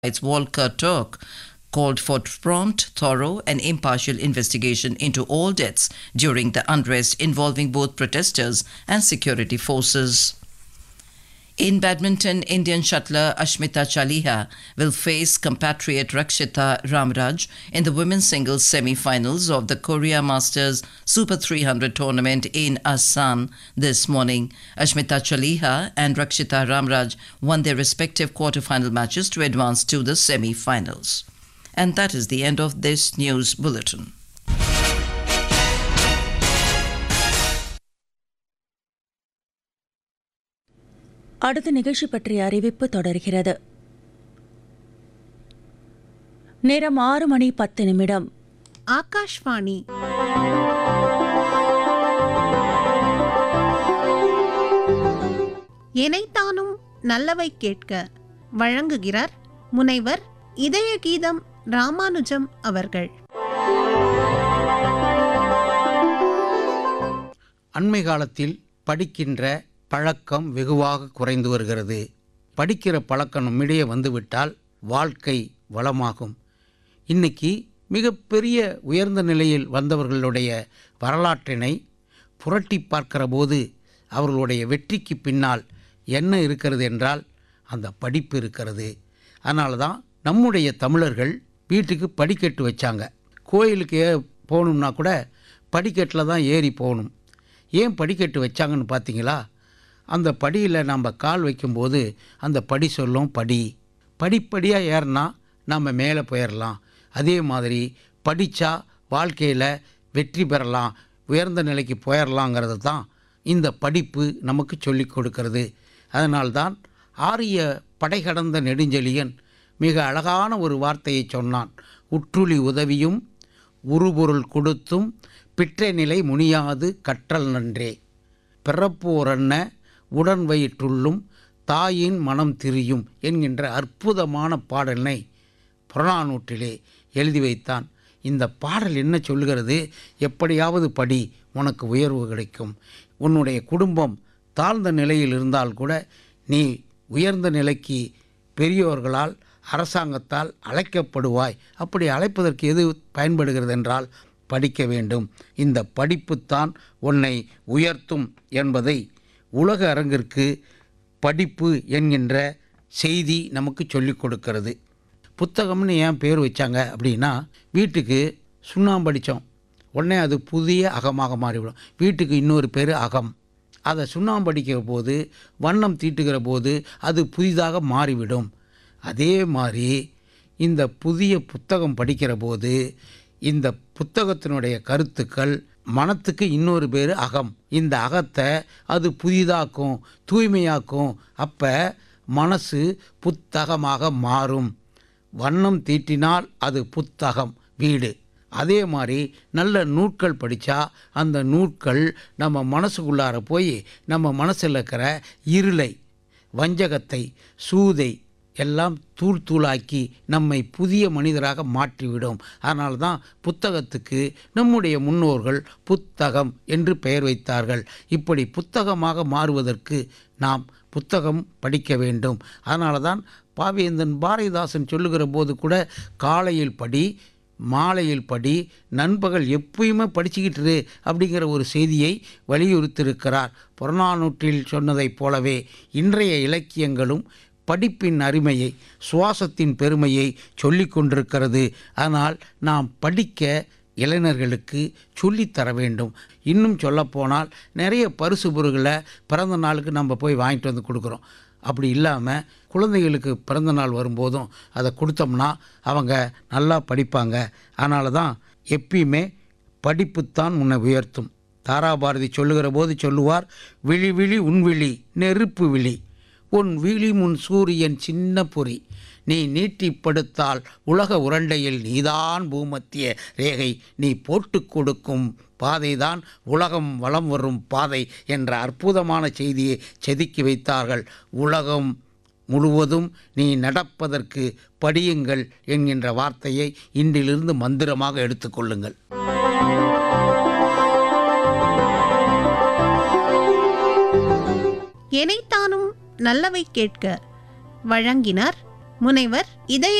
Rights Volker Turk called for prompt, thorough, and impartial investigation into all deaths during the unrest involving both protesters and security forces. In badminton, Indian shuttler Ashmita Chaliha will face compatriot Rakshita Ramraj in the women's singles semi-finals of the Korea Masters Super 300 tournament in Asan this morning. Ashmita Chaliha and Rakshita Ramraj won their respective quarter-final matches to advance to the semi-finals. And that is the end of this news bulletin. அடுத்த நிகழ்ச்சி பற்றிய அறிவிப்பு தொடர்கிறது நேரம் ஆறு மணி பத்து நிமிடம் ஆகாஷ்வாணி எனைத்தானும் நல்லவை கேட்க வழங்குகிறார் முனைவர் இதய கீதம் ராமானுஜம் அவர்கள் அண்மை காலத்தில் படிக்கின்ற பழக்கம் வெகுவாக குறைந்து வருகிறது படிக்கிற பழக்கம் நம்மிடையே வந்துவிட்டால் வாழ்க்கை வளமாகும் இன்னைக்கு மிகப்பெரிய உயர்ந்த நிலையில் வந்தவர்களுடைய வரலாற்றினை புரட்டி பார்க்கிற போது அவர்களுடைய வெற்றிக்கு பின்னால் என்ன இருக்கிறது என்றால் அந்த படிப்பு இருக்கிறது அதனால தான் நம்முடைய தமிழர்கள் வீட்டுக்கு படிக்கட்டு வச்சாங்க கோயிலுக்கு ஏ போகணும்னா கூட படிக்கட்டில் தான் ஏறி போகணும் ஏன் படிக்கட்டு வச்சாங்கன்னு பார்த்தீங்களா அந்த படியில் நம்ம கால் வைக்கும்போது அந்த படி சொல்லும் படி படிப்படியாக ஏறினா நம்ம மேலே போயிடலாம் அதே மாதிரி படித்தா வாழ்க்கையில் வெற்றி பெறலாம் உயர்ந்த நிலைக்கு போயிடலாங்கிறது தான் இந்த படிப்பு நமக்கு சொல்லிக் கொடுக்கிறது அதனால்தான் ஆரிய படை கடந்த நெடுஞ்செழியன் மிக அழகான ஒரு வார்த்தையை சொன்னான் உற்றுளி உதவியும் உருபொருள் கொடுத்தும் பிற்ற நிலை முனியாது கற்றல் நன்றே பிறப்போரென்ன உடன் வயிற்றுள்ளும் தாயின் மனம் திரியும் என்கின்ற அற்புதமான பாடலினை புறநானூற்றிலே எழுதி வைத்தான் இந்த பாடல் என்ன சொல்லுகிறது எப்படியாவது படி உனக்கு உயர்வு கிடைக்கும் உன்னுடைய குடும்பம் தாழ்ந்த நிலையில் இருந்தால் கூட நீ உயர்ந்த நிலைக்கு பெரியோர்களால் அரசாங்கத்தால் அழைக்கப்படுவாய் அப்படி அழைப்பதற்கு எது பயன்படுகிறது என்றால் படிக்க வேண்டும் இந்த படிப்புத்தான் உன்னை உயர்த்தும் என்பதை உலக அரங்கிற்கு படிப்பு என்கின்ற செய்தி நமக்கு சொல்லிக் கொடுக்கிறது புத்தகம்னு ஏன் பேர் வச்சாங்க அப்படின்னா வீட்டுக்கு சுண்ணாம்பு அடித்தோம் உடனே அது புதிய அகமாக மாறிவிடும் வீட்டுக்கு இன்னொரு பேர் அகம் அதை சுண்ணாம்பு அடிக்கிற போது வண்ணம் தீட்டுகிற போது அது புதிதாக மாறிவிடும் அதே மாதிரி இந்த புதிய புத்தகம் படிக்கிற போது இந்த புத்தகத்தினுடைய கருத்துக்கள் மனத்துக்கு இன்னொரு பேர் அகம் இந்த அகத்தை அது புதிதாக்கும் தூய்மையாக்கும் அப்போ மனசு புத்தகமாக மாறும் வண்ணம் தீட்டினால் அது புத்தகம் வீடு அதே மாதிரி நல்ல நூட்கள் படித்தா அந்த நூட்கள் நம்ம மனசுக்குள்ளார போய் நம்ம மனசில் இருக்கிற இருளை வஞ்சகத்தை சூதை எல்லாம் தூள் தூளாக்கி நம்மை புதிய மனிதராக மாற்றிவிடும் அதனால தான் புத்தகத்துக்கு நம்முடைய முன்னோர்கள் புத்தகம் என்று பெயர் வைத்தார்கள் இப்படி புத்தகமாக மாறுவதற்கு நாம் புத்தகம் படிக்க வேண்டும் அதனால தான் பாவேந்தன் பாரதிதாசன் சொல்லுகிற போது கூட காலையில் படி மாலையில் படி நண்பகல் எப்பயுமே படிச்சுக்கிட்டு இரு அப்படிங்கிற ஒரு செய்தியை வலியுறுத்தியிருக்கிறார் புறநானூற்றில் சொன்னதைப் போலவே இன்றைய இலக்கியங்களும் படிப்பின் அருமையை சுவாசத்தின் பெருமையை சொல்லிக் கொண்டிருக்கிறது ஆனால் நாம் படிக்க இளைஞர்களுக்கு சொல்லித்தர வேண்டும் இன்னும் சொல்லப்போனால் நிறைய பரிசு பொருள்களை பிறந்த நாளுக்கு நம்ம போய் வாங்கிட்டு வந்து கொடுக்குறோம் அப்படி இல்லாமல் குழந்தைகளுக்கு பிறந்த நாள் வரும்போதும் அதை கொடுத்தோம்னா அவங்க நல்லா படிப்பாங்க அதனால தான் எப்பயுமே படிப்புத்தான் உன்னை உயர்த்தும் தாராபாரதி சொல்லுகிற போது சொல்லுவார் விழி விழி உன் விழி நெருப்பு விழி உன் விழி முன் சூரியன் சின்ன பொறி நீ நீட்டிப்படுத்தால் உலக உரண்டையில் நீதான் பூமத்திய ரேகை நீ போட்டு கொடுக்கும் பாதைதான் உலகம் வலம் வரும் பாதை என்ற அற்புதமான செய்தியை செதுக்கி வைத்தார்கள் உலகம் முழுவதும் நீ நடப்பதற்கு படியுங்கள் என்கின்ற வார்த்தையை இன்றிலிருந்து மந்திரமாக எடுத்துக்கொள்ளுங்கள் எனைத்தானும் நல்லவை கேட்க வழங்கினார் முனைவர் இதய